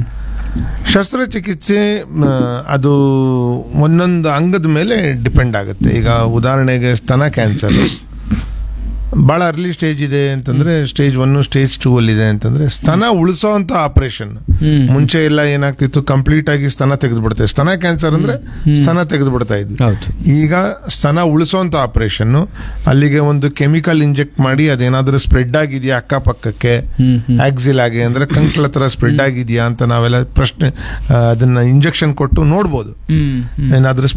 ಶಸ್ತ್ರಚಿಕಿತ್ಸೆ ಮ, ಅದು ಒಂದೊಂದು ಅಂಗದ ಮೇಲೆ ಡಿಪೆಂಡ್ ಆಗುತ್ತೆ ಈಗ ಉದಾಹರಣೆಗೆ ಸ್ತನ ಕ್ಯಾನ್ಸರ್ ಬಹಳ ಅರ್ಲಿ ಸ್ಟೇಜ್ ಇದೆ ಅಂತಂದ್ರೆ ಸ್ಟೇಜ್ ಒನ್ ಸ್ಟೇಜ್ ಟೂ ಅಲ್ಲಿ ಇದೆ ಅಂತಂದ್ರೆ ಸ್ತನ ಉಳಿಸೋ ಅಂತ ಆಪರೇಷನ್ ಹ್ಮ್. ಮುಂಚೆ ಎಲ್ಲ ಏನಾಗ್ತಿತ್ತು ಕಂಪ್ಲೀಟ್ ಆಗಿ ಸ್ತನ ತೆಗೆದು ಬಿಡುತ್ತೆ ಸ್ತನ ಕ್ಯಾನ್ಸರ್ ಅಂದ್ರೆ ಸ್ತನ ತೆಗೆದು ಬಿಡ್ತಾ ಇದ್ವಿ ಹೌದು ಈಗ ಸ್ತನ ಉಳಿಸೋಂತ ಆಪರೇಷನ್ ಅಲ್ಲಿಗೆ ಒಂದು ಕೆಮಿಕಲ್ ಇಂಜೆಕ್ಟ್ ಮಾಡಿ ಅದೇನಾದ್ರೂ ಸ್ಪ್ರೆಡ್ ಆಗಿದೆಯಾ ಅಕ್ಕಪಕ್ಕಕ್ಕೆ ಹ್ಮ್ ಹ್ಮ್ ಆಕ್ಸಿಲ್ ಆಗಿ ಅಂದ್ರೆ ಕಂಕ್ಲ ಹತ್ರ ಸ್ಪ್ರೆಡ್ ಆಗಿದೆಯಾ ಅಂತ ನಾವೆಲ್ಲ ಪ್ರಶ್ನೆ ಆ, ಅದನ್ನ ಇಂಜೆಕ್ಷನ್ ಕೊಟ್ಟು ನೋಡ್ಬೋದು ಹ್ಮ್ ಹ್ಮ್ ಏನಾದ್ರೂ